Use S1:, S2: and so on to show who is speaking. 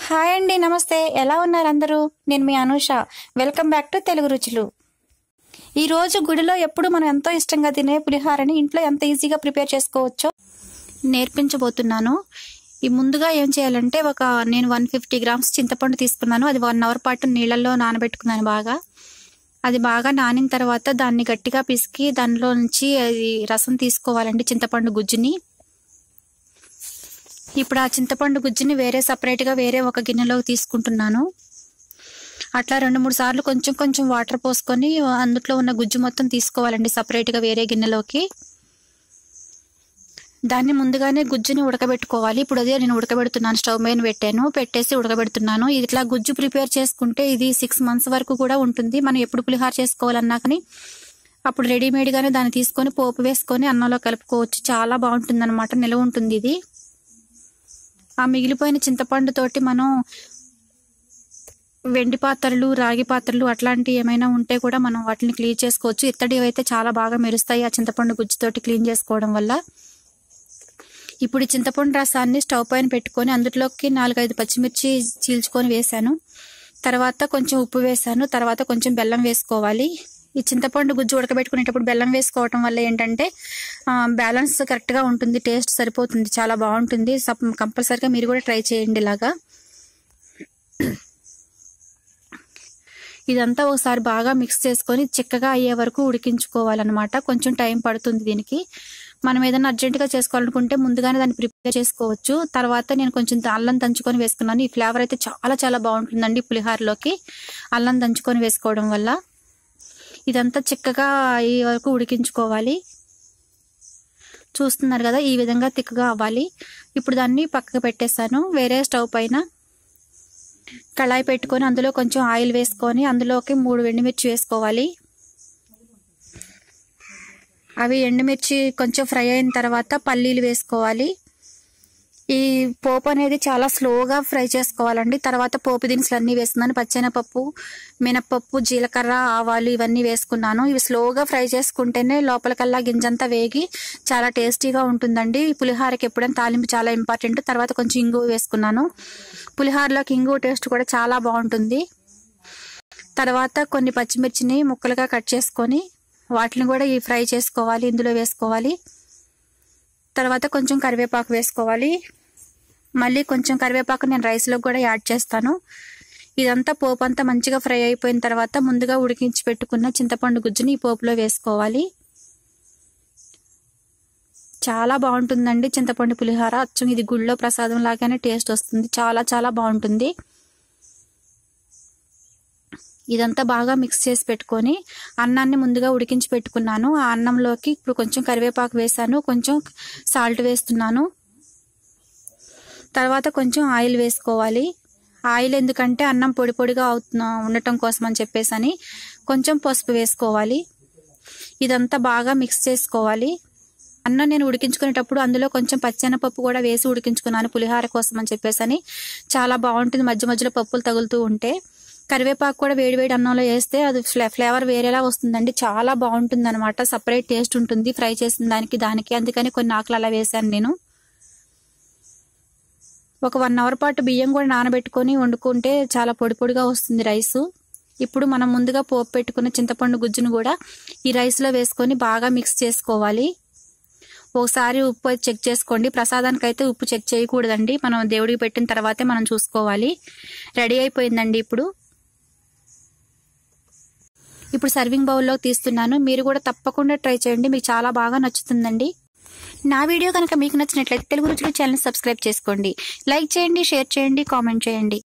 S1: hi అండి నమస్తే ఎలా ఉన్నారు అందరూ నేను మీ Anusha welcome back to Telugu Ruchulu ఈ రోజు గుడిలో ఎప్పుడు మనం ఎంతో ఇష్టంగా తినే పులిహారని ఇంట్లో ఎంత ఈజీగా ప్రిపేర్ చేసుకోవచ్చో నేర్పించబోతున్నాను ఈ ముందుగా ఏం చేయాలంటే ఒక నేను వన్ ఫిఫ్టీ గ్రామ్స్ చింతపండు తీసుకున్నాను అది వన్ అవర్ పాటు నీళ్ళల్లో నానబెట్టుకున్నాను బాగా అది బాగా నానిన తర్వాత దాన్ని గట్టిగా పిసికి దానిలో నుంచి అది రసం తీసుకోవాలండి చింతపండు గుజ్జుని ఇప్పుడు ఆ చింతపండు గుజ్జుని వేరే సపరేట్గా వేరే ఒక గిన్నెలోకి తీసుకుంటున్నాను అట్లా రెండు మూడు సార్లు కొంచెం కొంచెం వాటర్ పోసుకొని అందులో ఉన్న గుజ్జు మొత్తం తీసుకోవాలండి సపరేట్గా వేరే గిన్నెలోకి దాన్ని ముందుగానే గుజ్జుని ఉడకబెట్టుకోవాలి ఇప్పుడు అదే నేను ఉడకబెడుతున్నాను స్టవ్ మీద పెట్టాను పెట్టేసి ఉడకబెడుతున్నాను ఇట్లా గుజ్జు ప్రిపేర్ చేసుకుంటే ఇది సిక్స్ మంత్స్ వరకు కూడా ఉంటుంది మనం ఎప్పుడు పులిహార చేసుకోవాలన్నా కానీ అప్పుడు రెడీమేడ్గానే దాన్ని తీసుకొని పోపు వేసుకొని అన్నంలో కలుపుకోవచ్చు చాలా బాగుంటుంది అనమాట నిలవ ఉంటుంది ఇది ఆ మిగిలిపోయిన చింతపండు తోటి మనం వెండి పాత్రలు రాగి పాత్రలు అట్లాంటివి ఏమైనా ఉంటే కూడా మనం వాటిని క్లీన్ చేసుకోవచ్చు ఇత్తడి అయితే చాలా బాగా మెరుస్తాయి ఆ చింతపండు గుజ్జుతోటి క్లీన్ చేసుకోవడం వల్ల ఇప్పుడు ఈ చింతపండు రసాన్ని స్టవ్ పైన పెట్టుకొని అందులోకి నాలుగైదు పచ్చిమిర్చి చీల్చుకొని వేశాను తర్వాత కొంచెం ఉప్పు వేశాను తర్వాత కొంచెం బెల్లం వేసుకోవాలి ఈ చింతపండు గుజ్జు ఉడకబెట్టుకునేటప్పుడు బెల్లం వేసుకోవటం వల్ల ఏంటంటే బ్యాలెన్స్ కరెక్ట్గా ఉంటుంది టేస్ట్ సరిపోతుంది చాలా బాగుంటుంది కంపల్సరిగా మీరు కూడా ట్రై చేయండి ఇలాగా ఇదంతా ఒకసారి బాగా మిక్స్ చేసుకొని చిక్కగా అయ్యే వరకు ఉడికించుకోవాలన్నమాట కొంచెం టైం పడుతుంది దీనికి మనం ఏదైనా అర్జెంటుగా చేసుకోవాలనుకుంటే ముందుగానే దాన్ని ప్రిపేర్ చేసుకోవచ్చు తర్వాత నేను కొంచెం అల్లం దంచుకొని వేసుకున్నాను ఈ ఫ్లేవర్ అయితే చాలా చాలా బాగుంటుందండి పులిహారలోకి అల్లం దంచుకొని వేసుకోవడం వల్ల ఇదంతా చిక్కగా అయ్యే వరకు ఉడికించుకోవాలి చూస్తున్నారు కదా ఈ విధంగా తిక్కగా అవ్వాలి ఇప్పుడు దాన్ని పక్కకు పెట్టేశాను వేరే స్టవ్ పైన కళాయి పెట్టుకొని అందులో కొంచెం ఆయిల్ వేసుకొని అందులోకి మూడు ఎండుమిర్చి వేసుకోవాలి అవి ఎండుమిర్చి కొంచెం ఫ్రై అయిన తర్వాత పల్లీలు వేసుకోవాలి ఈ పోపు అనేది చాలా స్లోగా ఫ్రై చేసుకోవాలండి తర్వాత పోపు దినుసులు అన్నీ వేస్తున్నాను పచ్చెనపప్పు మినపప్పు జీలకర్ర ఆవాలు ఇవన్నీ వేసుకున్నాను ఇవి స్లోగా ఫ్రై చేసుకుంటేనే లోపలికల్లా గింజంతా వేగి చాలా టేస్టీగా ఉంటుందండి పులిహారకి ఎప్పుడైనా తాలింపు చాలా ఇంపార్టెంట్ తర్వాత కొంచెం ఇంగువ వేసుకున్నాను పులిహారలోకి ఇంగువ టేస్ట్ కూడా చాలా బాగుంటుంది తర్వాత కొన్ని పచ్చిమిర్చిని ముక్కలుగా కట్ చేసుకొని వాటిని కూడా ఈ ఫ్రై చేసుకోవాలి ఇందులో వేసుకోవాలి తర్వాత కొంచెం కరివేపాకు వేసుకోవాలి మళ్ళీ కొంచెం కరివేపాకు నేను రైస్లో కూడా యాడ్ చేస్తాను ఇదంతా పోపు అంతా మంచిగా ఫ్రై అయిపోయిన తర్వాత ముందుగా ఉడికించి పెట్టుకున్న చింతపండు గుజ్జుని ఈ పోపులో వేసుకోవాలి చాలా బాగుంటుందండి చింతపండు పులిహార అచ్చం ఇది గుళ్ళో ప్రసాదం లాగానే టేస్ట్ వస్తుంది చాలా చాలా బాగుంటుంది ఇదంతా బాగా మిక్స్ చేసి పెట్టుకొని అన్నాన్ని ముందుగా ఉడికించి పెట్టుకున్నాను ఆ అన్నంలోకి ఇప్పుడు కొంచెం కరివేపాకు వేసాను కొంచెం సాల్ట్ వేస్తున్నాను తర్వాత కొంచెం ఆయిల్ వేసుకోవాలి ఆయిల్ ఎందుకంటే అన్నం పొడి పొడిగా అవుతున్న ఉండటం కోసం అని చెప్పేసి అని కొంచెం పసుపు వేసుకోవాలి ఇదంతా బాగా మిక్స్ చేసుకోవాలి అన్నం నేను ఉడికించుకునేటప్పుడు అందులో కొంచెం పచ్చెనపప్పు కూడా వేసి ఉడికించుకున్నాను పులిహార కోసం అని చెప్పేసి అని చాలా బాగుంటుంది మధ్య మధ్యలో పప్పులు తగులుతూ ఉంటే కరివేపాకు కూడా వేడి వేడి అన్నంలో వేస్తే అది ఫ్లేవర్ వేరేలా వస్తుందండి చాలా బాగుంటుంది అనమాట సపరేట్ టేస్ట్ ఉంటుంది ఫ్రై చేసిన దానికి దానికి అందుకని కొన్ని ఆకులు అలా వేసాను నేను ఒక వన్ అవర్ పాటు బియ్యం కూడా నానబెట్టుకొని వండుకుంటే చాలా పొడి పొడిగా వస్తుంది రైసు ఇప్పుడు మనం ముందుగా పోపు పెట్టుకున్న చింతపండు గుజ్జును కూడా ఈ రైస్లో వేసుకొని బాగా మిక్స్ చేసుకోవాలి ఒకసారి ఉప్పు చెక్ చేసుకోండి ప్రసాదానికి అయితే ఉప్పు చెక్ చేయకూడదండి మనం దేవుడికి పెట్టిన తర్వాతే మనం చూసుకోవాలి రెడీ అయిపోయిందండి ఇప్పుడు ఇప్పుడు సర్వింగ్ బౌల్లో తీస్తున్నాను మీరు కూడా తప్పకుండా ట్రై చేయండి మీకు చాలా బాగా నచ్చుతుందండి నా వీడియో కనుక మీకు నచ్చినట్లయితే తెలుగు రుచులు ఛానల్ సబ్స్క్రైబ్ చేసుకోండి లైక్ చేయండి షేర్ చేయండి కామెంట్ చేయండి